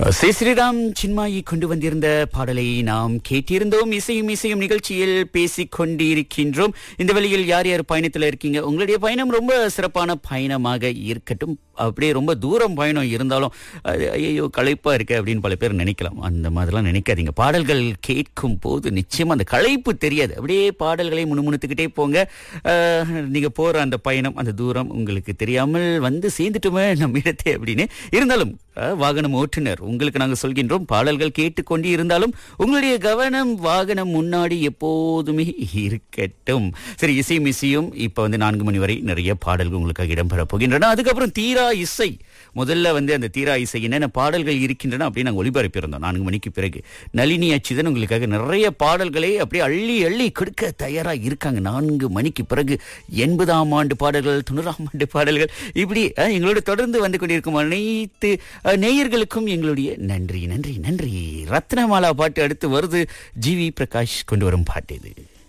ஸ்ரீ ஸ்ரீராம் சின்மாயி கொண்டு வந்திருந்த பாடலை நாம் கேட்டிருந்தோம் இசையும் இசையும் நிகழ்ச்சியில் பேசிக் கொண்டிருக்கின்றோம் இந்த வழியில் யார் யார் பயணத்தில் இருக்கீங்க உங்களுடைய பயணம் ரொம்ப சிறப்பான பயணமாக இருக்கட்டும் அப்படியே ரொம்ப தூரம் பயணம் இருந்தாலும் அது, ஐயோ களைப்பா இருக்கு அப்படின்னு பல பேர் நினைக்கலாம் அந்த மாதிரிலாம் நினைக்காதீங்க பாடல்கள் கேட்கும் போது நிச்சயமா அந்த களைப்பு தெரியாது அப்படியே பாடல்களை முணுமுணுத்துக்கிட்டே போங்க அஹ், நீங்க போற அந்த பயணம் அந்த தூரம் உங்களுக்கு தெரியாமல் வந்து சேர்ந்துட்டுமே நம்ம இடத்தை அப்படின்னு இருந்தாலும் அஹ், வாகனம் ஓட்டுநர் உங்களுக்கு நாங்க சொல்கின்றோம் பாடல்கள் கேட்டுக்கொண்டு இருந்தாலும் உங்களுடைய கவனம் வாகனம் முன்னாடி எப்போதுமே இருக்கட்டும் சரி இசை மிசையும் இப்ப வந்து நான்கு மணி வரை நிறைய பாடல்கள் உங்களுக்காக இடம்பெற போகின்றன அதுக்கப்புறம் தீரா இசை முதல்ல வந்து அந்த தீரா இசை என்னென்ன பாடல்கள் இருக்கின்றன அப்படின்னு நாங்கள் ஒளிபரப்பியிருந்தோம் நான்கு மணிக்கு பிறகு நளினி அச்சுதன் உங்களுக்காக நிறைய பாடல்களை அப்படியே அள்ளி அள்ளி கொடுக்க தயாரா இருக்காங்க நான்கு மணிக்கு பிறகு எண்பதாம் ஆண்டு பாடல்கள் தொண்ணூறாம் ஆண்டு பாடல்கள் இப்படி அஹ், எங்களோட தொடர்ந்து வந்து கொண்டிருக்கும் அனைத்து அஹ், நேயர்களுக்கும் எங்களுடைய நன்றி நன்றி நன்றி ரத்னமாலா பாட்டு அடுத்து வருது ஜிவி பிரகாஷ் கொண்டு வரும் பாட்டு இது